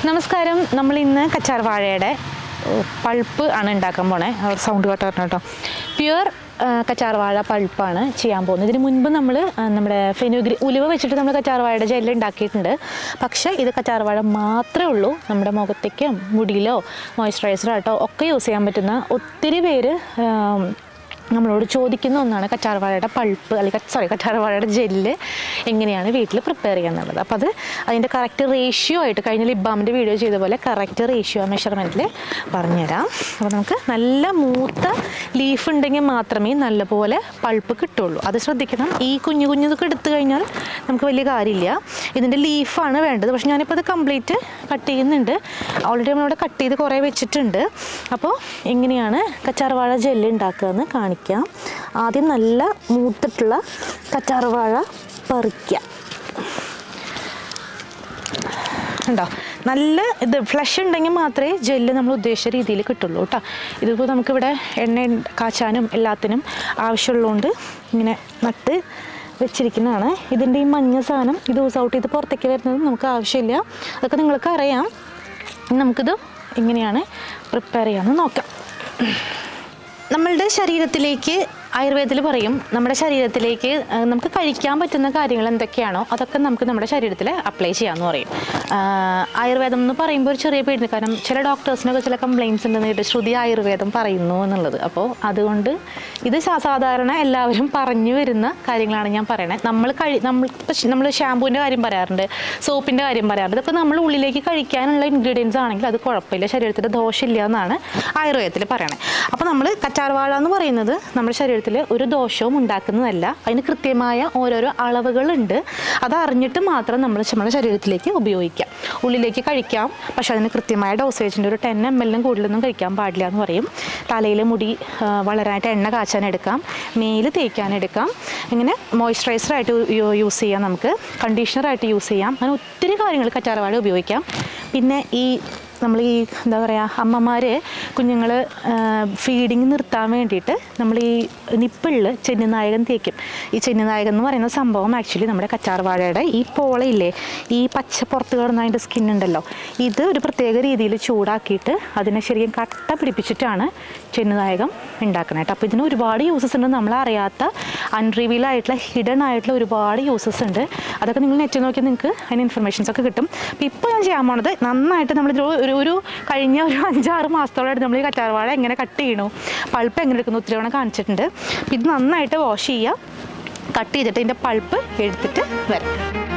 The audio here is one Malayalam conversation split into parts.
നമസ്കാരം നമ്മൾ ഇന്ന് കച്ചാർ വാഴയുടെ പൾപ്പ് ആണ് ഉണ്ടാക്കാൻ പോണേ സൗണ്ട് കേട്ടോ കേട്ടോ പ്യുവർ കച്ചാർ വാഴ പൾപ്പാണ് ചെയ്യാൻ പോകുന്നത് ഇതിന് മുൻപ് നമ്മൾ നമ്മുടെ ഫെനുഗ്രി ഉലുവ വെച്ചിട്ട് നമ്മൾ കച്ചാർ വാഴയുടെ ജെല്ല് ഉണ്ടാക്കിയിട്ടുണ്ട് പക്ഷേ ഇത് കച്ചാർ വാഴ മാത്രമേ ഉള്ളൂ നമ്മുടെ മുഖത്തേക്കും മുടിയിലോ മോയ്സ്ചറൈസറായിട്ടോ ഒക്കെ യൂസ് ചെയ്യാൻ പറ്റുന്ന ഒത്തിരി പേര് ആം, നമ്മളോട് ചോദിക്കുന്ന ഒന്നാണ് കറ്റാർവാഴയുടെ പൾപ്പ് അല്ലെങ്കിൽ സോറി കറ്റാർവാഴയുടെ ജെല്ല് എങ്ങനെയാണ് വീട്ടിൽ പ്രിപ്പയർ ചെയ്യാന്നുള്ളത് അപ്പോൾ അത് അതിൻ്റെ കറക്റ്റ് റേഷ്യോ ആയിട്ട് കഴിഞ്ഞ ലിബാമിൻ്റെ വീഡിയോ ചെയ്ത പോലെ കറക്റ്റ് റേഷ്യോ മെഷർമെൻറ്റിൽ പറഞ്ഞുതരാം അപ്പോൾ നമുക്ക് നല്ല മൂത്ത ലീഫ് ഉണ്ടെങ്കിൽ മാത്രമേ നല്ലപോലെ പൾപ്പ് കിട്ടുള്ളൂ അത് ശ്രദ്ധിക്കണം ഈ കുഞ്ഞു കുഞ്ഞുതൊക്കെ എടുത്തു കഴിഞ്ഞാൽ നമുക്ക് വലിയ കാര്യമില്ല ഇതിൻ്റെ ലീഫാണ് വേണ്ടത് പക്ഷെ ഞാനിപ്പോൾ അത് കംപ്ലീറ്റ് കട്ട് ചെയ്യുന്നുണ്ട് ഓൾറെഡി നമ്മളിവിടെ കട്ട് ചെയ്ത് കുറേ വെച്ചിട്ടുണ്ട് അപ്പോൾ എങ്ങനെയാണ് കച്ചാർവാഴ ജെല്ല് ഉണ്ടാക്കുക എന്ന് കാണിക്കാം ആദ്യം നല്ല മൂത്തിട്ടുള്ള കച്ചാർവാഴ പറിക്കുക ഉണ്ടോ നല്ല ഇത് ഫ്ലഷ് ഉണ്ടെങ്കിൽ മാത്രമേ ജെല്ല് നമ്മൾ ഉദ്ദേശിച്ച രീതിയിൽ കിട്ടുള്ളൂ കേട്ടോ ഇതിപ്പോൾ നമുക്കിവിടെ എണ്ണ കാച്ചാനും എല്ലാത്തിനും ആവശ്യമുള്ളതുകൊണ്ട് ഇങ്ങനെ നട്ട് വെച്ചിരിക്കുന്നതാണ് ഇതിൻ്റെ ഈ മഞ്ഞ സാധനം ഇത് ദിവസം ഔട്ട് ചെയ്ത് പുറത്തേക്ക് വരുന്നത് നമുക്ക് ആവശ്യമില്ല അതൊക്കെ നിങ്ങൾക്ക് അറിയാം ഇനി നമുക്കിത് എങ്ങനെയാണ് പ്രിപ്പയർ ചെയ്യാമെന്ന് നോക്കാം നമ്മളുടെ ശരീരത്തിലേക്ക് ആയുർവേദത്തിൽ പറയും നമ്മുടെ ശരീരത്തിലേക്ക് ആ, നമുക്ക് കഴിക്കാൻ പറ്റുന്ന കാര്യങ്ങൾ എന്തൊക്കെയാണോ അതൊക്കെ നമുക്ക് നമ്മുടെ ശരീരത്തിൽ അപ്ലൈ ചെയ്യാമെന്ന് പറയും ആ, ആയുർവേദം എന്ന് പറയുമ്പോൾ ഒരു ചെറിയ പേടിന് കാരണം ചില ഡോക്ടേഴ്സിനൊക്കെ ചില കംപ്ലയിൻസ് ഉണ്ടെന്ന് കേട്ട് ശ്രുതി ആയുർവേദം പറയുന്നു എന്നുള്ളത് അപ്പോൾ അതുകൊണ്ട് ഇത് സാ- സാധാരണ എല്ലാവരും പറഞ്ഞു വരുന്ന കാര്യങ്ങളാണ് ഞാൻ പറയണത് നമ്മൾ കഴി നമ്മൾ നമ്മൾ ഷാമ്പൂവിൻ്റെ കാര്യം പറയാറുണ്ട് സോപ്പിൻ്റെ കാര്യം പറയാറുണ്ട് ഇതൊക്കെ നമ്മൾ ഉള്ളിലേക്ക് കഴിക്കാനുള്ള ഇൻഗ്രീഡിയൻസ് ആണെങ്കിൽ അത് കുഴപ്പമില്ല ശരീരത്തിൽ ദോഷമില്ല എന്നാണ് ആയുർവേദത്തിൽ പറയണത് അപ്പോൾ നമ്മൾ കച്ചാർവാഴ എന്ന് പറയുന്നത് നമ്മുടെ ശരീരത്തിൽ ഒരു ദോഷവും ഉണ്ടാക്കുന്നതല്ല അതിന് കൃത്യമായ ഓരോരോ അളവുകളുണ്ട് അത് അറിഞ്ഞിട്ട് മാത്രം നമ്മൾ നമ്മുടെ ശരീരത്തിലേക്ക് ഉപയോഗിക്കാം ഉള്ളിലേക്ക് കഴിക്കാം പക്ഷെ അതിന് കൃത്യമായ ഡോസേജിൻ്റെ ഒരു ടെൻ എം എല്ലിനും കൂടുതലൊന്നും കഴിക്കാൻ പാടില്ല എന്ന് പറയും തലയിൽ മുടി ആ, വളരാനായിട്ട് എണ്ണ കാച്ചാൻ എടുക്കാം മേല് തേക്കാൻ എടുക്കാം ഇങ്ങനെ മോയ്സ്ചറൈസറായിട്ട് യൂസ് ചെയ്യാം നമുക്ക് കണ്ടീഷണറായിട്ട് യൂസ് ചെയ്യാം അങ്ങനെ ഒത്തിരി കാര്യങ്ങൾ കറ്റാർവാഴ ഉപയോഗിക്കാം പിന്നെ ഈ നമ്മൾ ഈ എന്താ പറയുക അമ്മമാർ കുഞ്ഞുങ്ങൾ ഫീഡിങ് നിർത്താൻ വേണ്ടിയിട്ട് നമ്മൾ ഈ നിപ്പിളിൽ ചെന്നിനായകൻ തേക്കും ഈ ചെന്നിനായകൻ എന്ന് പറയുന്ന സംഭവം ആക്ച്വലി നമ്മുടെ കച്ചാർവാഴയുടെ ഈ പോളയില്ലേ ഈ പച്ച പുറത്ത് കിടന്ന അതിൻ്റെ സ്കിൻ ഉണ്ടല്ലോ ഇത് ഒരു പ്രത്യേക രീതിയിൽ ചൂടാക്കിയിട്ട് അതിനെ ശരിക്കും കട്ട പിടിപ്പിച്ചിട്ടാണ് ചെന്നിനായകം ഉണ്ടാക്കുന്നത് അപ്പോൾ ഇതിന് ഒരുപാട് യൂസസ് ഉണ്ട് നമ്മൾ അറിയാത്ത അൺറിവീൽ ആയിട്ടുള്ള ഹിഡൻ ആയിട്ടുള്ള ഒരുപാട് യൂസസ് ഉണ്ട് അതൊക്കെ നിങ്ങൾ നെറ്റിൽ നോക്കിയാൽ നിങ്ങൾക്ക് അതിന് ഇൻഫർമേഷൻസ് ഒക്കെ കിട്ടും അപ്പോൾ ഇപ്പോൾ ഞാൻ ചെയ്യാൻ പോണത് നന്നായിട്ട് നമ്മൾ ഒരു ഒരു കഴിഞ്ഞ ഒരു അഞ്ചാറ് മാസത്തോളമായിട്ട് നമ്മൾ ഈ കറ്റാർവാഴ എങ്ങനെ കട്ട് ചെയ്യണു പൾപ്പ് എങ്ങനെ എടുക്കുന്നു ഒത്തിരി തവണ കാണിച്ചിട്ടുണ്ട് അപ്പോൾ ഇത് നന്നായിട്ട് വാഷ് ചെയ്യുക കട്ട് ചെയ്തിട്ട് ഇതിൻ്റെ പൾപ്പ് എടുത്തിട്ട് വരാം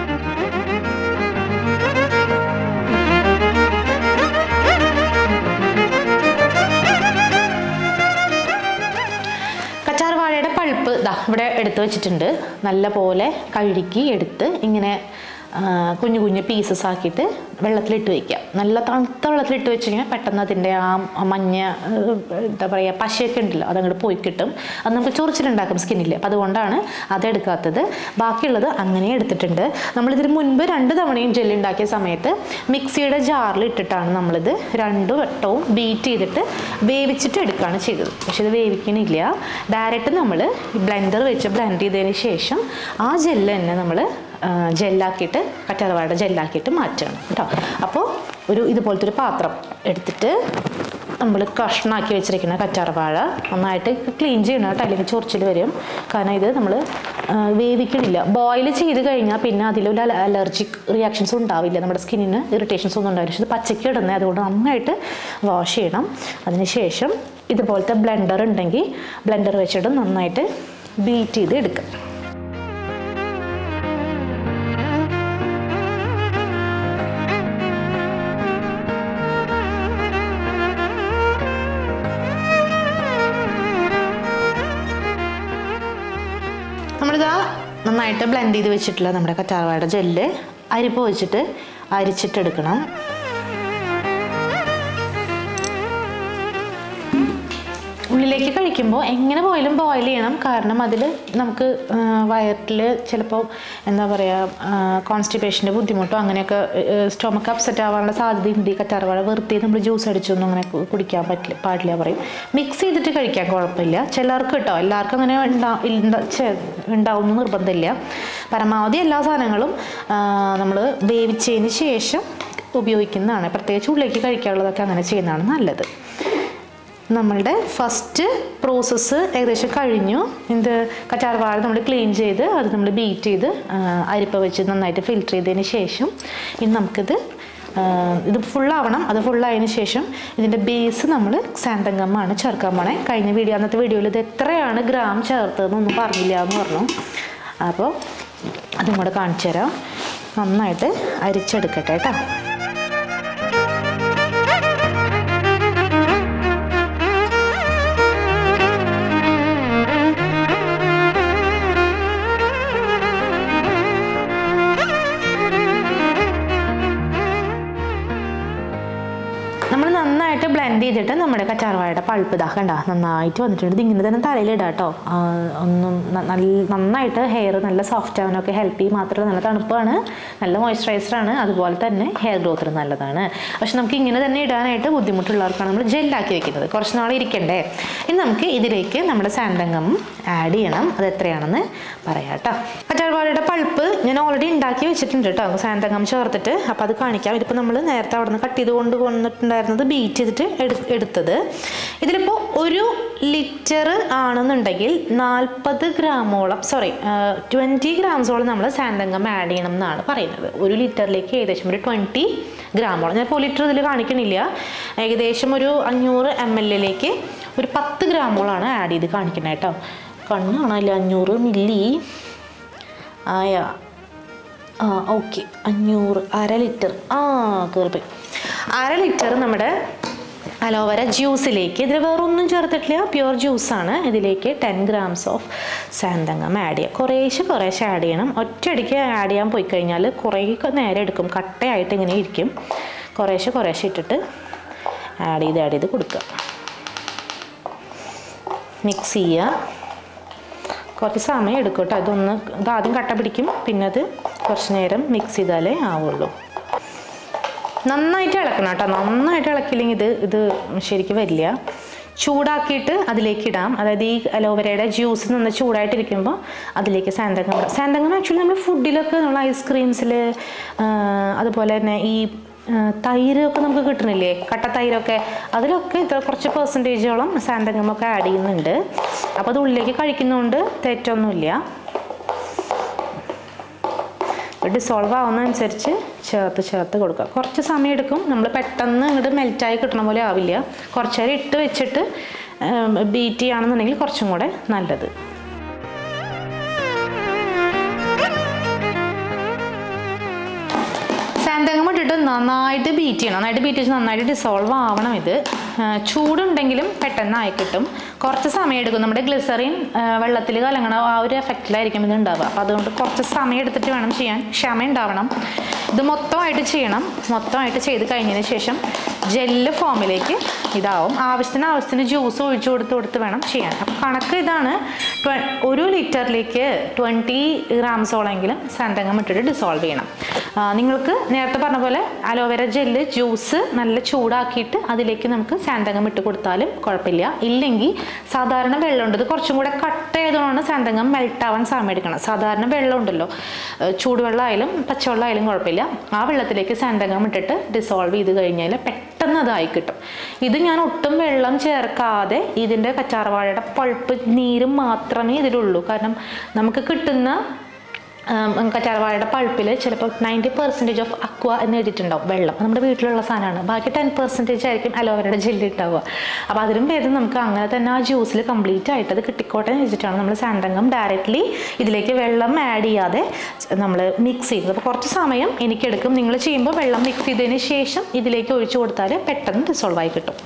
കച്ചാർ വാഴയുടെ പൾപ്പ് ദാ ഇവിടെ എടുത്ത് വെച്ചിട്ടുണ്ട് നല്ല പോലെ കഴുകി എടുത്ത് ഇങ്ങനെ ആ, കുഞ്ഞു കുഞ്ഞു പീസസ് ആക്കിയിട്ട് വെള്ളത്തിലിട്ട് വയ്ക്കുക നല്ല തണുത്ത വെള്ളത്തിലിട്ട് വെച്ച് കഴിഞ്ഞാൽ പെട്ടെന്ന് അതിൻ്റെ ആ മഞ്ഞ ഏഹ്, എന്താ പറയുക പശയൊക്കെ ഉണ്ടല്ലോ അതങ്ങോട്ട് പോയി കിട്ടും അത് നമുക്ക് ചൊറിച്ചിലുണ്ടാക്കും സ്കിന്നിൽ അപ്പം അതുകൊണ്ടാണ് അതെടുക്കാത്തത് ബാക്കിയുള്ളത് അങ്ങനെ എടുത്തിട്ടുണ്ട് നമ്മളിതിന് മുൻപ് രണ്ട് തവണയും ജെല്ല് ഉണ്ടാക്കിയ സമയത്ത് മിക്സിയുടെ ജാറിൽ ഇട്ടിട്ടാണ് നമ്മളിത് രണ്ട് വട്ടവും ബീറ്റ് ചെയ്തിട്ട് വേവിച്ചിട്ട് എടുക്കുകയാണ് ചെയ്തത് പക്ഷെ ഇത് വേവിക്കണില്ല ഡയറക്റ്റ് നമ്മൾ ബ്ലെൻഡർ വെച്ച് ബ്ലെൻഡ് ചെയ്തതിന് ശേഷം ആ ജെല്ല് തന്നെ നമ്മൾ ജെല്ലാക്കിയിട്ട് കറ്റാർവാഴ ജെല്ലാക്കിയിട്ട് മാറ്റുകയാണ് കേട്ടോ അപ്പോൾ ഒരു ഇതുപോലത്തെ ഒരു പാത്രം എടുത്തിട്ട് നമ്മൾ കഷ്ണാക്കി വെച്ചിരിക്കുന്ന കറ്റാർവാഴ നന്നായിട്ട് ക്ലീൻ ചെയ്യണം കേട്ടോ അല്ലെങ്കിൽ ചൊറിച്ചിൽ വരും കാരണം ഇത് നമ്മൾ വേവിക്കണില്ല ബോയിൽ ചെയ്ത് കഴിഞ്ഞാൽ പിന്നെ അതിലൊരു അലർജിക് റിയാക്ഷൻസ് ഉണ്ടാവില്ല നമ്മുടെ സ്കിന്നിന് ഇറിറ്റേഷൻസ് ഒന്നും ഉണ്ടാവില്ല പക്ഷെ ഇത് പച്ചയ്ക്ക് ഇടുന്നത് അതുകൊണ്ട് നന്നായിട്ട് വാഷ് ചെയ്യണം അതിനുശേഷം ഇതുപോലത്തെ ബ്ലെൻഡർ ഉണ്ടെങ്കിൽ ബ്ലെൻഡർ വെച്ചിട്ട് നന്നായിട്ട് ബീറ്റ് ചെയ്ത് എടുക്കാം നമ്മളിതാ നന്നായിട്ട് ബ്ലെൻഡ് ചെയ്ത് വെച്ചിട്ടുള്ള നമ്മുടെ കറ്റാർവാഴയുടെ ജെല്ല് അരിപ്പ് വെച്ചിട്ട് അരിച്ചിട്ടെടുക്കണം ഉള്ളിലേക്ക് കഴിക്കുമ്പോൾ എങ്ങനെ പോയാലും ബോയിൽ ചെയ്യണം കാരണം അതിൽ നമുക്ക് വയറ്റിൽ ചിലപ്പോൾ എന്താ പറയുക കോൺസ്റ്റിപ്പേഷൻ്റെ ബുദ്ധിമുട്ടോ അങ്ങനെയൊക്കെ സ്റ്റൊമക്ക് അപ്സെറ്റ് ആവാനുള്ള സാധ്യതയുണ്ട് ഈ കറ്റാർവാഴ വെറുതെ നമ്മൾ ജ്യൂസ് അടിച്ചൊന്നും അങ്ങനെ കു- കുടിക്കാൻ പറ്റില്ല പാടില്ല പറയും മിക്സ് ചെയ്തിട്ട് കഴിക്കാൻ കുഴപ്പമില്ല ചിലർക്ക് കേട്ടോ എല്ലാവർക്കും അങ്ങനെ ഉണ്ടാ ഇല്ല- ചെ- ഉണ്ടാവും എന്ന് നിർബന്ധമില്ല പരമാവധി എല്ലാ സാധനങ്ങളും നമ്മൾ വേവിച്ചതിന് ശേഷം ഉപയോഗിക്കുന്നതാണ് പ്രത്യേകിച്ച് ഉള്ളിലേക്ക് കഴിക്കാനുള്ളതൊക്കെ അങ്ങനെ ചെയ്യുന്നതാണ് നല്ലത് നമ്മളുടെ ഫസ്റ്റ് പ്രോസസ്സ് ഏകദേശം കഴിഞ്ഞു ഇത് കറ്റാർവാഴ നമ്മൾ ക്ലീൻ ചെയ്ത് അത് നമ്മൾ ബീറ്റ് ചെയ്ത് ആ, അരിപ്പ വെച്ച് നന്നായിട്ട് ഫിൽറ്റർ ചെയ്തതിന് ശേഷം ഇനി നമുക്കിത് ആ, ഇത് ഫുള്ളാവണം അത് ഫുള്ളായതിനു ശേഷം ഇതിൻ്റെ ബേസ് നമ്മൾ സാന്തങ്കമ്മാണ് ചേർക്കാൻ പോണേ കഴിഞ്ഞ വീഡിയോ അന്നത്തെ വീഡിയോയിൽ ഇത് എത്രയാണ് ഗ്രാം ചേർത്തതെന്നൊന്നും പറഞ്ഞില്ല എന്ന് പറഞ്ഞു അപ്പോൾ അതും കൂടെ കാണിച്ചു തരാം നന്നായിട്ട് അരിച്ചെടുക്കട്ടെ കേട്ടോ നമ്മൾ നന്നായിട്ട് ബ്ലെൻഡ് ചെയ്തിട്ട് നമ്മുടെ കച്ചാർവാഴയുടെ പൾപ്പ് ഇതാ കണ്ട നന്നായിട്ട് വന്നിട്ടുണ്ട് ഇത് ഇങ്ങനെ തന്നെ തലയിലിടാം കേട്ടോ ആ, ഒന്നും ന- നല്ല നന്നായിട്ട് ഹെയർ നല്ല സോഫ്റ്റ് ആവാനൊക്കെ ഹെൽപ്പ് ചെയ്യും മാത്രമല്ല നല്ല തണുപ്പാണ് നല്ല മോയ്സ്ചറൈസറാണ് അതുപോലെ തന്നെ ഹെയർ ഗ്രോത്തിന് നല്ലതാണ് പക്ഷെ നമുക്ക് ഇങ്ങനെ തന്നെ ഇടാനായിട്ട് ബുദ്ധിമുട്ടുള്ളവർക്കാണ് നമ്മൾ ജെല്ലാക്കി വെക്കുന്നത് കുറച്ച് നാൾ ഇരിക്കണ്ടേ ഇനി നമുക്ക് ഇതിലേക്ക് നമ്മുടെ സാന്തങ്കം ആഡ് ചെയ്യണം അത് എത്രയാണെന്ന് പറയാം കേട്ടോ കറ്റാർവാഴയുടെ പൾപ്പ് ഞാൻ ഓൾറെഡി ഉണ്ടാക്കി വെച്ചിട്ടുണ്ട് കേട്ടോ സാന്തങ്കം ചേർത്തിട്ട് അപ്പോൾ അത് കാണിക്കാം ഇതിപ്പോൾ നമ്മൾ നേരത്തെ അവിടെ നിന്ന് കട്ട് ചെയ്ത് കൊണ്ട് വന്നിട്ടുണ്ടായിരുന്നത് ബീറ്റ് ചെയ്തിട്ട് എടു- എടുത്തത് ഇതിലിപ്പോൾ ഒരു ലിറ്റർ ആണെന്നുണ്ടെങ്കിൽ നാൽപ്പത് ഗ്രാമോളം സോറി ട്വൻറ്റി ഗ്രാംസോളം നമ്മൾ സാന്തങ്കം ആഡ് ചെയ്യണം എന്നാണ് പറയുന്നത് ഒരു ലിറ്ററിലേക്ക് ഏകദേശം ഒരു ട്വൻറ്റി ഗ്രാമോളം ഞാൻ ഇപ്പോൾ ലിറ്റർ ഇതിൽ കാണിക്കണില്ല ഏകദേശം ഒരു അഞ്ഞൂറ് എം എല്ലിലേക്ക് ഒരു പത്ത് ഗ്രാമോളാണ് ആഡ് ചെയ്ത് കാണിക്കുന്നത് കേട്ടോ കണ്ണാണല്ലോ അഞ്ഞൂറ് മില്ലി ആയ ആ ഓക്കെ അഞ്ഞൂറ് അര ലിറ്റർ ആ കയറിപ്പോയി അര ലിറ്റർ നമ്മുടെ അലോവര ജ്യൂസിലേക്ക് ഇതിൽ വേറെ ഒന്നും ചേർത്തിട്ടില്ല പ്യുവർ ജ്യൂസാണ് ഇതിലേക്ക് ten grams of xanthan gum add ചെയ്യുക കുറേശ്ശെ കുറേശ്ശെ ആഡ് ചെയ്യണം ഒറ്റയടിക്ക് ആഡ് ചെയ്യാൻ പോയി കഴിഞ്ഞാൽ കുറേ നേരം എടുക്കും കട്ടയായിട്ട് ഇങ്ങനെ ഇരിക്കും കുറേശ്ശെ കുറേശ്ശെ ഇട്ടിട്ട് ആഡ് ചെയ്ത് ആഡ് ചെയ്ത് കൊടുക്കുക മിക്സ് ചെയ്യുക കുറച്ച് സമയം എടുക്കും കേട്ടോ ഇതൊന്ന് ഇത് ആദ്യം കട്ട പിടിക്കും പിന്നെ അത് കുറച്ച് നേരം മിക്സ് ചെയ്താലേ ആവുള്ളൂ നന്നായിട്ട് ഇളക്കണം കേട്ടോ നന്നായിട്ട് ഇളക്കില്ലെങ്കിൽ ഇത് ഇത് ശരിക്കും വരില്ല ചൂടാക്കിയിട്ട് അതിലേക്ക് ഇടാം അതായത് ഈ അലോവേരയുടെ ജ്യൂസ് നിന്ന് ചൂടായിട്ടിരിക്കുമ്പോൾ അതിലേക്ക് സാന്തകം ഇടാം സാന്തകം ആക്ച്വലി നമ്മൾ ഫുഡിലൊക്കെ നമ്മൾ ഐസ്ക്രീംസിൽ അതുപോലെ തന്നെ ഈ ആ, തൈരൊക്കെ നമുക്ക് കിട്ടണില്ലേ കട്ട തൈരൊക്കെ അതിലൊക്കെ ഇത്ര കുറച്ച് പെർസെൻറ്റേജോളം സാന്തകമൊക്കെ ആഡ് ചെയ്യുന്നുണ്ട് അപ്പോൾ അത് ഉള്ളിലേക്ക് കഴിക്കുന്നതുകൊണ്ട് തെറ്റൊന്നുമില്ല ഡിസോൾവ് ആവുന്നതനുസരിച്ച് ചേർത്ത് ചേർത്ത് കൊടുക്കുക കുറച്ച് സമയം എടുക്കും നമ്മൾ പെട്ടെന്ന് ഇങ്ങോട്ട് മെൽറ്റായി കിട്ടണ പോലെ ആവില്ല കുറച്ച് നേരം ഇട്ട് വെച്ചിട്ട് ബീറ്റ് ചെയ്യുകയാണെന്നുണ്ടെങ്കിൽ കുറച്ചും കൂടെ നല്ലത് സാന്തകം ഇട്ടിട്ട് നന്നായിട്ട് ബീറ്റ് ചെയ്യണം നന്നായിട്ട് ബീറ്റ് ചെയ്ത് നന്നായിട്ട് ഡിസോൾവ് ആവണം ഇത് ആ, ചൂടുണ്ടെങ്കിലും പെട്ടെന്ന് ആയി കിട്ടും കുറച്ച് സമയം എടുക്കും നമ്മുടെ ഗ്ലിസറിൻ വെള്ളത്തിൽ കലങ്ങണ ആ ഒരു എഫക്റ്റിലായിരിക്കും ഇത് ഉണ്ടാവുക അപ്പോൾ അതുകൊണ്ട് കുറച്ച് സമയം എടുത്തിട്ട് വേണം ചെയ്യാൻ ക്ഷമ ഉണ്ടാവണം ഇത് മൊത്തമായിട്ട് ചെയ്യണം മൊത്തമായിട്ട് ചെയ്ത് കഴിഞ്ഞതിന് ശേഷം ജെല്ല് ഫോമിലേക്ക് ഇതാവും ആവശ്യത്തിന് ആവശ്യത്തിന് ജ്യൂസ് ഒഴിച്ചു കൊടുത്ത് കൊടുത്ത് വേണം ചെയ്യാൻ അപ്പോൾ കണക്ക് ഇതാണ് ട്വ- ഒരു ലിറ്ററിലേക്ക് ട്വൻറ്റി ഗ്രാംസോളെങ്കിലും സാന്തകം ഇട്ടിട്ട് ഡിസോൾവ് ചെയ്യണം ആ, നിങ്ങൾക്ക് നേരത്തെ പറഞ്ഞ പോലെ അലോവേര ജെല്ല് ജ്യൂസ് നല്ല ചൂടാക്കിയിട്ട് അതിലേക്ക് നമുക്ക് സാന്തകം ഇട്ട് കൊടുത്താലും കുഴപ്പമില്ല ഇല്ലെങ്കിൽ സാധാരണ വെള്ളമുണ്ട് ഇത് കുറച്ചും കൂടെ കട്ട് ചെയ്തുകൊണ്ടാണ് സാന്തകം മെൽറ്റ് ആവാൻ സമയം എടുക്കണം സാധാരണ വെള്ളം ഉണ്ടല്ലോ ഏഹ് ചൂടുവെള്ളമായാലും പച്ചവെള്ളമായാലും കുഴപ്പമില്ല ആ വെള്ളത്തിലേക്ക് സാന്തകം ഇട്ടിട്ട് ഡിസോൾവ് ചെയ്ത് കഴിഞ്ഞാൽ പെട്ടെന്ന് അതായി കിട്ടും ഇത് ഞാൻ ഒട്ടും വെള്ളം ചേർക്കാതെ ഇതിൻ്റെ കച്ചാർവാഴയുടെ പൾപ്പ് നീരും മാത്രമേ ഇതിലുള്ളൂ കാരണം നമുക്ക് കിട്ടുന്ന ഉം, കറ്റാർവാഴയുടെ പൾപ്പിൽ ചിലപ്പോൾ നയൻറ്റി പെർസെൻറ്റേജ് ഓഫ് അക്വ എന്ന് എഴുതിയിട്ടുണ്ടാവും വെള്ളം അത് നമ്മുടെ വീട്ടിലുള്ള സാധനമാണ് ബാക്കി ടെൻ പെർസെൻറ്റേജ് ആയിരിക്കും അലോവേരയുടെ ജെല്ലി ഉണ്ടാവുക അപ്പോൾ അതിലും ഭേദം നമുക്ക് അങ്ങനെ തന്നെ ആ ജ്യൂസിൽ കംപ്ലീറ്റ് ആയിട്ട് അത് കിട്ടിക്കോട്ടെ എന്ന് വെച്ചിട്ടാണ് നമ്മൾ സാന്തങ്കം ഡയറക്റ്റ്ലി ഇതിലേക്ക് വെള്ളം ആഡ് ചെയ്യാതെ നമ്മൾ മിക്സ് ചെയ്യുന്നത് അപ്പോൾ കുറച്ച് സമയം എനിക്കെടുക്കും നിങ്ങൾ ചെയ്യുമ്പോൾ വെള്ളം മിക്സ് ചെയ്തതിന് ശേഷം ഇതിലേക്ക് ഒഴിച്ചു കൊടുത്താൽ പെട്ടെന്ന് ഡിസോൾവ് ആയി കിട്ടും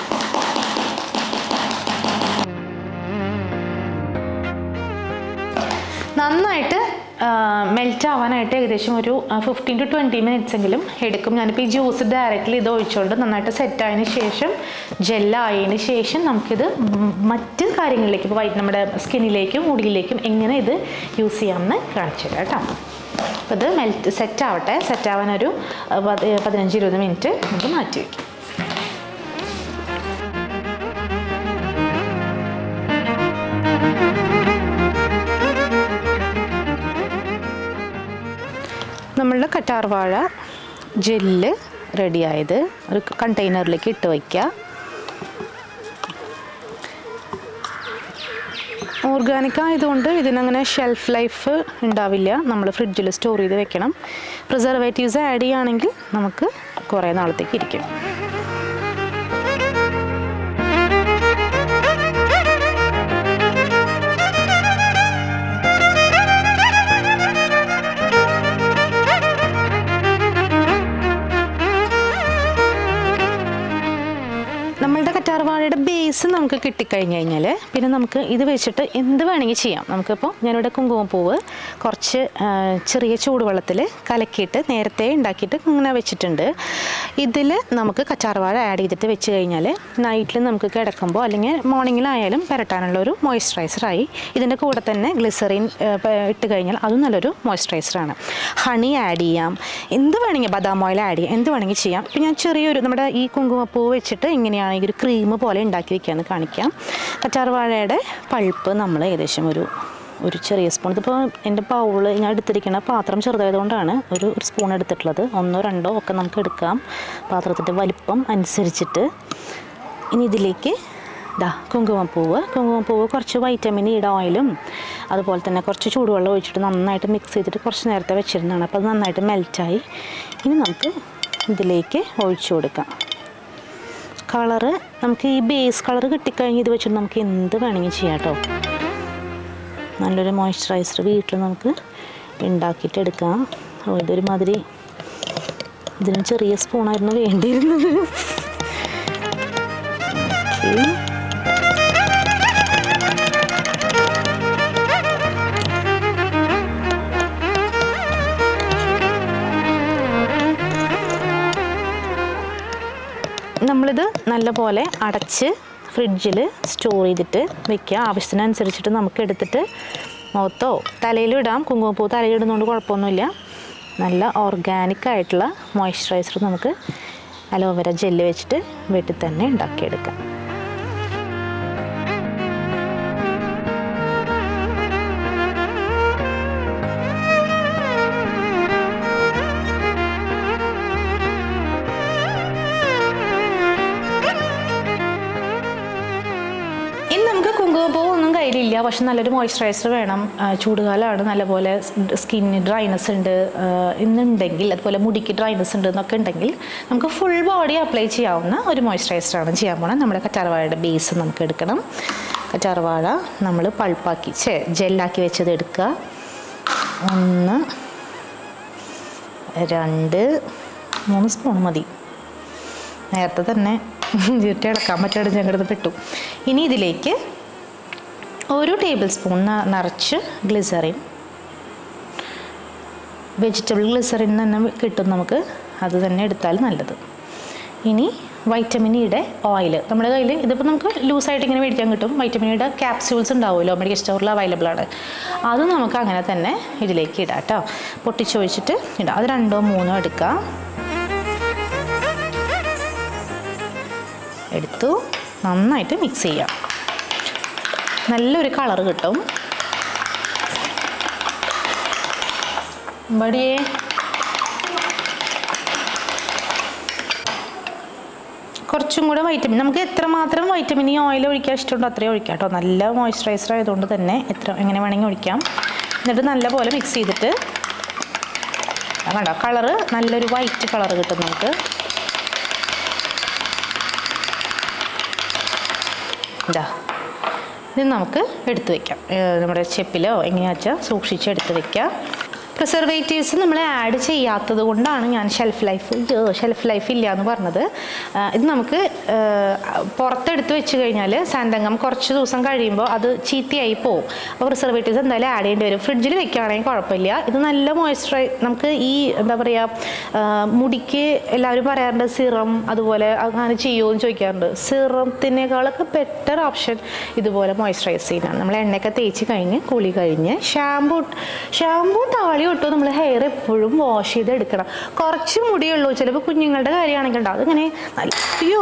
നന്നായിട്ട് മെൽറ്റ് ആവാനായിട്ട് ഏകദേശം ഒരു ഫിഫ്റ്റീൻ ടു ട്വൻറ്റി മിനിറ്റ്സ് എങ്കിലും എടുക്കും ഞാനിപ്പോൾ ഈ ജ്യൂസ് ഡയറക്റ്റ്ലി ഇത് ഒഴിച്ചുകൊണ്ട് നന്നായിട്ട് സെറ്റ് ആയതിനു ശേഷം ജെല്ലായതിന് ശേഷം നമുക്കിത് ഉം മറ്റ് കാര്യങ്ങളിലേക്ക് ഇപ്പോൾ വൈറ്റ് നമ്മുടെ സ്കിന്നിലേക്കും മുടിയിലേക്കും എങ്ങനെ ഇത് യൂസ് ചെയ്യാമെന്ന് കാണിച്ചു തരാം കേട്ടോ അപ്പോൾ ഇത് മെൽറ്റ് സെറ്റ് ആവട്ടെ സെറ്റ് ആവാൻ ഒരു അഹ്, പത് പതിനഞ്ച് ഇരുപത് മിനിറ്റ് നമുക്ക് മാറ്റി വയ്ക്കും നമ്മളുടെ കറ്റാർവാഴ ജെല്ല് റെഡിയായത് ഒരു കണ്ടെയ്നറിലേക്ക് ഇട്ട് വയ്ക്കുക ഓർഗാനിക് ആയതുകൊണ്ട് ഇതിനങ്ങനെ ഷെൽഫ് ലൈഫ് ഉണ്ടാവില്ല നമ്മൾ ഫ്രിഡ്ജിൽ സ്റ്റോർ ചെയ്ത് വെക്കണം പ്രിസർവേറ്റീവ്സ് ആഡ് ചെയ്യുകയാണെങ്കിൽ നമുക്ക് കുറേ നാളത്തേക്ക് ഇരിക്കും നമ്മളുടെ കറ്റാർവാഴയുടെ ബേസ് നമുക്ക് കിട്ടിക്കഴിഞ്ഞ് കഴിഞ്ഞാൽ പിന്നെ നമുക്ക് ഇത് വെച്ചിട്ട് എന്ത് വേണമെങ്കിൽ ചെയ്യാം നമുക്കിപ്പോൾ ഞാനിവിടെ കുങ്കുമപ്പൂവ് കുറച്ച് ആ, ചെറിയ ചൂടുവെള്ളത്തിൽ കലക്കിയിട്ട് നേരത്തെ ഉണ്ടാക്കിയിട്ട് ഇങ്ങനെ വെച്ചിട്ടുണ്ട് ഇതിൽ നമുക്ക് കറ്റാർവാഴ ആഡ് ചെയ്തിട്ട് വെച്ച് കഴിഞ്ഞാൽ നൈറ്റിൽ നമുക്ക് കിടക്കുമ്പോൾ അല്ലെങ്കിൽ മോർണിംഗിലായാലും പുരട്ടാനുള്ള ഒരു മോയ്സ്ചറൈസറായി ഇതിൻ്റെ കൂടെ തന്നെ ഗ്ലിസറിൻ ഇട്ട് കഴിഞ്ഞാൽ അതും നല്ലൊരു മോയ്സ്ചറൈസറാണ് ഹണി ആഡ് ചെയ്യാം എന്ത് വേണമെങ്കിൽ ബദാം ഓയിൽ ആഡ് ചെയ്യാം എന്ത് വേണമെങ്കിൽ ചെയ്യാം ഇപ്പം ഞാൻ ചെറിയൊരു നമ്മുടെ ഈ കുങ്കുമപ്പൂ വെച്ചിട്ട് എങ്ങനെയാണെങ്കിൽ ഒരു ക്രീം പോലെ ഉണ്ടാക്കി വെക്കാമെന്ന് കാണിക്കാം കറ്റാർവാഴയുടെ പൾപ്പ് നമ്മൾ ഏകദേശം ഒരു ഒരു ചെറിയ സ്പൂൺ ഇതിപ്പോൾ എൻ്റെ ബൗള് ഞാൻ എടുത്തിരിക്കുന്ന പാത്രം ചെറുതായതുകൊണ്ടാണ് ഒരു ഒരു സ്പൂൺ എടുത്തിട്ടുള്ളത് ഒന്നോ രണ്ടോ ഒക്കെ നമുക്ക് എടുക്കാം പാത്രത്തിൻ്റെ വലിപ്പം അനുസരിച്ചിട്ട് ഇനി ഇതിലേക്ക് ഇതാ കുങ്കുമപ്പൂവ് കുങ്കുമപ്പൂവ് കുറച്ച് വൈറ്റമിൻ ഇയുടെ ഓയിലും അതുപോലെ തന്നെ കുറച്ച് ചൂടുവെള്ളം ഒഴിച്ചിട്ട് നന്നായിട്ട് മിക്സ് ചെയ്തിട്ട് കുറച്ച് നേരത്തെ വെച്ചിരുന്നതാണ് അപ്പോൾ അത് നന്നായിട്ട് മെൽറ്റായി ഇനി നമുക്ക് ഇതിലേക്ക് ഒഴിച്ചു കൊടുക്കാം കളറ് നമുക്ക് ഈ ബേസ് കളർ കിട്ടിക്കഴിഞ്ഞ് ഇത് വെച്ചിട്ട് നമുക്ക് എന്ത് വേണമെങ്കിൽ ചെയ്യാം കേട്ടോ നല്ലൊരു മോയ്സ്ചറൈസർ വീട്ടിൽ നമുക്ക് ഉണ്ടാക്കിയിട്ട് എടുക്കാം ഓ ഇതൊരു മാതിരി ഇതിന് ചെറിയ സ്പൂണായിരുന്നു വേണ്ടിയിരുന്നത് ഓക്കെ നമ്മളിത് നല്ലപോലെ അടച്ച് ഫ്രിഡ്ജിൽ സ്റ്റോർ ചെയ്തിട്ട് വെക്കുക ആവശ്യത്തിനനുസരിച്ചിട്ട് നമുക്ക് എടുത്തിട്ട് മുഖത്തോ തലയിലും ഇടാം കുങ്കുമപ്പൂ തലയിലിടുന്നതുകൊണ്ട് കുഴപ്പമൊന്നുമില്ല നല്ല ഓർഗാനിക് ആയിട്ടുള്ള മോയ്സ്ചറൈസർ നമുക്ക് അലോവേര ജെല്ല് വെച്ചിട്ട് വീട്ടിൽ തന്നെ ഉണ്ടാക്കിയെടുക്കാം ഇനി നമുക്ക് കുങ്കുമപ്പൂ ഒന്നും കയ്യിലില്ല പക്ഷെ നല്ലൊരു മോയ്സ്ചറൈസർ വേണം ആ, ചൂടുകാലമാണ് നല്ലപോലെ സ്കിന്നിന് ഡ്രൈനസ് ഉണ്ട് ആ, ഇന്നുണ്ടെങ്കിൽ അതുപോലെ മുടിക്ക് ഡ്രൈനസ് ഉണ്ട് എന്നൊക്കെ ഉണ്ടെങ്കിൽ നമുക്ക് ഫുൾ ബോഡി അപ്ലൈ ചെയ്യാവുന്ന ഒരു മോയ്സ്ചറൈസറാണ് ചെയ്യാൻ പോണത് നമ്മുടെ കറ്റാർവാഴയുടെ ബേസ് നമുക്ക് എടുക്കണം കറ്റാർവാഴ നമ്മൾ പൾപ്പാക്കി ചേ ജെല്ലാക്കി വെച്ചത് എടുക്കുക ഒന്ന് രണ്ട് മൂന്ന് സ്പൂൺ മതി നേരത്തെ തന്നെ ചുറ്റി ഇളക്കാൻ പറ്റാതെ ഞങ്ങളുടെ പെട്ടു ഇനി ഇതിലേക്ക് ഒരു ടേബിൾ സ്പൂൺ ന- നിറച്ച് ഗ്ലിസറിൻ വെജിറ്റബിൾ ഗ്ലിസറിൻ തന്നെ കിട്ടും നമുക്ക് അത് തന്നെ എടുത്താൽ നല്ലത് ഇനി വൈറ്റമിൻ ഇയുടെ ഓയിൽ നമ്മുടെ കയ്യിൽ ഇതിപ്പോൾ നമുക്ക് ലൂസായിട്ട് ഇങ്ങനെ മേടിക്കാൻ കിട്ടും വൈറ്റമിൻ ഇയുടെ ക്യാപ്സ്യൂൾസ് ഉണ്ടാവുമല്ലോ മെഡിക്കൽ സ്റ്റോറിൽ അവൈലബിൾ ആണ് അത് നമുക്ക് അങ്ങനെ തന്നെ ഇതിലേക്ക് ഇടാം കേട്ടോ പൊട്ടിച്ചൊഴിച്ചിട്ട് ഇടാം അത് രണ്ടോ മൂന്നോ എടുക്കാം എടുത്തു നന്നായിട്ട് മിക്സ് ചെയ്യാം നല്ലൊരു കളർ കിട്ടും ബടിയേ കുറച്ചും കൂടെ വൈറ്റമിൻ നമുക്ക് എത്രമാത്രം വൈറ്റമിൻ ഈ ഓയിൽ ഒഴിക്കാൻ ഇഷ്ടമുണ്ടോ അത്രയും ഒഴിക്കാം കേട്ടോ നല്ല മോയ്സ്ചറൈസർ ആയതുകൊണ്ട് തന്നെ എത്ര എങ്ങനെ വേണമെങ്കിൽ ഒഴിക്കാം എന്നിട്ട് നല്ലപോലെ മിക്സ് ചെയ്തിട്ട് ആ കണ്ടോ കളറ് നല്ലൊരു വൈറ്റ് കളർ കിട്ടും നമുക്ക് ഇതാ ഇത് നമുക്ക് എടുത്തു വെക്കാം ഏഹ് നമ്മുടെ ചെപ്പിലോ എങ്ങനെയാ വെച്ചാൽ സൂക്ഷിച്ച് എടുത്ത് വെക്കാം പ്രിസർവേറ്റീവ്സ് നമ്മൾ ആഡ് ചെയ്യാത്തത് കൊണ്ടാണ് ഞാൻ ഷെൽഫ് ലൈഫ് ഷെൽഫ് ലൈഫ് ഇല്ല എന്ന് പറഞ്ഞത് ആ, ഇത് നമുക്ക് ആ, പുറത്തെടുത്ത് വെച്ച് കഴിഞ്ഞാൽ സാന്തങ്കം കുറച്ച് ദിവസം കഴിയുമ്പോൾ അത് ചീത്തയായി പോകും അപ്പോൾ പ്രിസർവേറ്റീവ്സ് എന്തായാലും ആഡ് ചെയ്യേണ്ടി വരും ഫ്രിഡ്ജിൽ വെക്കുകയാണെങ്കിൽ കുഴപ്പമില്ല ഇത് നല്ല മോയ്സ്ചറൈ നമുക്ക് ഈ എന്താ പറയുക മുടിക്ക് എല്ലാവരും പറയാറുണ്ട് സിറം അതുപോലെ അങ്ങനെ ചെയ്യുമോ എന്ന് ചോദിക്കാറുണ്ട് സിറത്തിനേക്കാളൊക്കെ ബെറ്റർ ഓപ്ഷൻ ഇതുപോലെ മോയ്സ്ചറൈസ് ചെയ്യാനാണ് നമ്മൾ എണ്ണയൊക്കെ തേച്ച് കഴിഞ്ഞ് കുളി കഴിഞ്ഞ് ഷാമ്പൂ ഷാമ്പൂ താളി തൊട്ട് നമ്മൾ ഹെയർ എപ്പോഴും വാഷ് ചെയ്ത് എടുക്കണം കുറച്ച് മുടിയുള്ളൂ ചിലപ്പോൾ കുഞ്ഞുങ്ങളുടെ കാര്യമാണെങ്കിൽ ഉണ്ടാവും അതിങ്ങനെ നല്ല അയ്യോ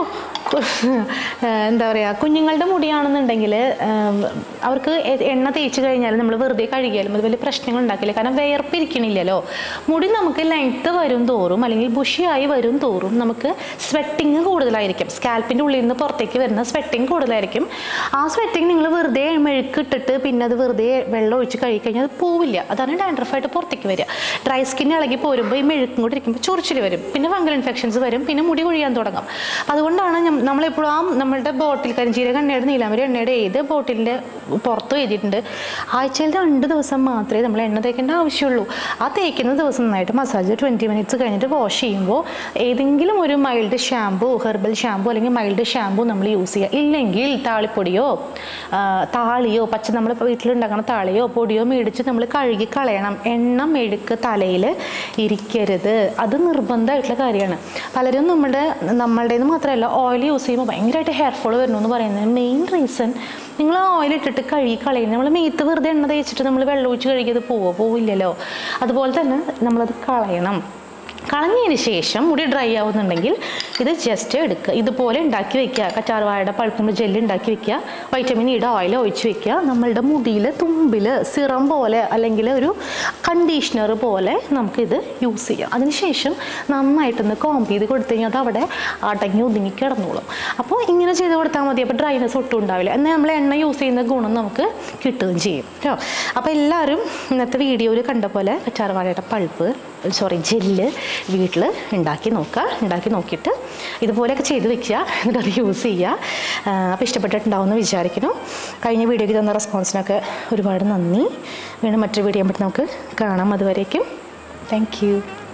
കു- ഏഹ് എന്താ പറയുക കുഞ്ഞുങ്ങളുടെ മുടിയാണെന്നുണ്ടെങ്കിൽ അവർക്ക് എ- എണ്ണ തേച്ച് കഴിഞ്ഞാൽ നമ്മൾ വെറുതെ കഴുകിയാലും അത് വലിയ പ്രശ്നങ്ങൾ ഉണ്ടാക്കില്ല കാരണം വിയർപ്പിരിക്കണില്ലല്ലോ മുടി നമുക്ക് ലെങ്ത്ത് വരും തോറും അല്ലെങ്കിൽ ബുഷിയായി വരും തോറും നമുക്ക് സ്വെറ്റിങ് കൂടുതലായിരിക്കും സ്കാൽപ്പിൻ്റെ ഉള്ളിൽ നിന്ന് പുറത്തേക്ക് വരുന്ന സ്വെറ്റിങ് കൂടുതലായിരിക്കും ആ സ്വെറ്റിങ് നിങ്ങൾ വെറുതെ മെഴുക്കിട്ടിട്ട് പിന്നെ അത് വെറുതെ വെള്ളം ഒഴിച്ച് കഴുകി കഴിഞ്ഞാൽ അത് പോവില്ല അതാണ് ഡാൻഡ്രഫായിട്ട് പുറത്തേക്ക് വരിക ഡ്രൈ സ്കിൻ ഇളകി പോരുമ്പോൾ ഈ മെഴുക്കും കൂടി ഇരിക്കുമ്പോൾ ചൊറിച്ചിൽ വരും പിന്നെ ഫംഗൽ ഇൻഫെക്ഷൻസ് വരും പിന്നെ മുടി കൊഴിയാൻ തുടങ്ങും അതുകൊണ്ടാണ് ഞം- നമ്മളെപ്പോഴും ആ നമ്മളുടെ ബോട്ടിൽ കരിഞ്ചീരക എണ്ണയുടെ നീലാമരി എണ്ണയുടെ ഏത് ബോട്ടിലിൻ്റെ പുറത്ത് എഴുതിയിട്ടുണ്ട് ആഴ്ചയിൽ രണ്ട് ദിവസം മാത്രമേ നമ്മൾ എണ്ണ തേക്കേണ്ട ആവശ്യമുള്ളൂ ആ തേക്കുന്ന ദിവസം നന്നായിട്ട് മസാജ് ട്വൻറ്റി മിനിറ്റ്സ് കഴിഞ്ഞിട്ട് വാഷ് ചെയ്യുമ്പോൾ ഏതെങ്കിലും ഒരു മൈൽഡ് ഷാമ്പു ഹെർബൽ ഷാമ്പു അല്ലെങ്കിൽ മൈൽഡ് ഷാമ്പു നമ്മൾ യൂസ് ചെയ്യുക ഇല്ലെങ്കിൽ താളിപ്പൊടിയോ ആ, താളിയോ പച്ച നമ്മൾ വീട്ടിലുണ്ടാക്കുന്ന താളിയോ പൊടിയോ മേടിച്ച് നമ്മൾ കഴുകി കളയണം എണ്ണ മെഴുക്ക് തലയിൽ ഇരിക്കരുത് അത് നിർബന്ധമായിട്ടുള്ള കാര്യമാണ് പലരും നമ്മുടെ നമ്മളുടേത് മാത്രമല്ല ഓയിൽ യൂസ് ചെയ്യുമ്പോൾ ഭയങ്കരമായിട്ട് ഹെയർ ഫോൾ വരുന്നു എന്ന് പറയുന്നത് മെയിൻ റീസൺ നിങ്ങൾ ആ ഓയിൽ ഇട്ടിട്ട് കഴുകി കളയും നമ്മൾ മേത്ത് വെറുതെ എണ്ണ തേച്ചിട്ട് നമ്മൾ വെള്ളം ഒഴിച്ച് കഴുകിയത് പോവോ പോവില്ലല്ലോ അതുപോലെ തന്നെ നമ്മളത് കളയണം കളഞ്ഞതിന് ശേഷം മുടി ഡ്രൈ ആവുന്നുണ്ടെങ്കിൽ ഇത് ജസ്റ്റ് എടുക്കുക ഇതുപോലെ ഉണ്ടാക്കി വെക്കുക കറ്റാർവാഴയുടെ പഴുക്കുമ്പോൾ ജെല്ല് ഉണ്ടാക്കി വെക്കുക വൈറ്റമിൻ ഇയുടെ ഓയിൽ ഒഴിച്ച് വെക്കുക നമ്മളുടെ മുടിയിൽ തുമ്പിൽ സിറം പോലെ അല്ലെങ്കിൽ ഒരു കണ്ടീഷണർ പോലെ നമുക്കിത് യൂസ് ചെയ്യാം അതിനുശേഷം നന്നായിട്ടൊന്ന് കോമ്പ് ചെയ്ത് കൊടുത്തു കഴിഞ്ഞാൽ അത് അവിടെ അടങ്ങി ഒതുങ്ങി കിടന്നോളും അപ്പോൾ ഇങ്ങനെ ചെയ്ത് കൊടുത്താൽ മതി അപ്പോൾ ഡ്രൈനെസ് ഒട്ടും ഉണ്ടാവില്ല എന്നാൽ നമ്മൾ എണ്ണ യൂസ് ചെയ്യുന്ന ഗുണം നമുക്ക് കിട്ടുകയും ചെയ്യും കേട്ടോ അപ്പോൾ എല്ലാവരും ഇന്നത്തെ വീഡിയോയിൽ കണ്ട പോലെ കറ്റാർവാഴയുടെ പൾപ്പ് സോറി ജെല്ല് വീട്ടിൽ ഉണ്ടാക്കി നോക്കുക ഉണ്ടാക്കി നോക്കിയിട്ട് ഇതുപോലെയൊക്കെ ചെയ്ത് വെക്കുക എന്നിട്ട് അത് യൂസ് ചെയ്യുക അപ്പോൾ ഇഷ്ടപ്പെട്ടിട്ടുണ്ടാവും എന്ന് വിചാരിക്കുന്നു കഴിഞ്ഞ വീഡിയോയ്ക്ക് തന്ന റെസ്പോൺസിനൊക്കെ ഒരുപാട് നന്ദി വീണ്ടും മറ്റൊരു വീഡിയോ ആകുമ്പോൾ നമുക്ക് കാണാം അതുവരേക്കും താങ്ക് യു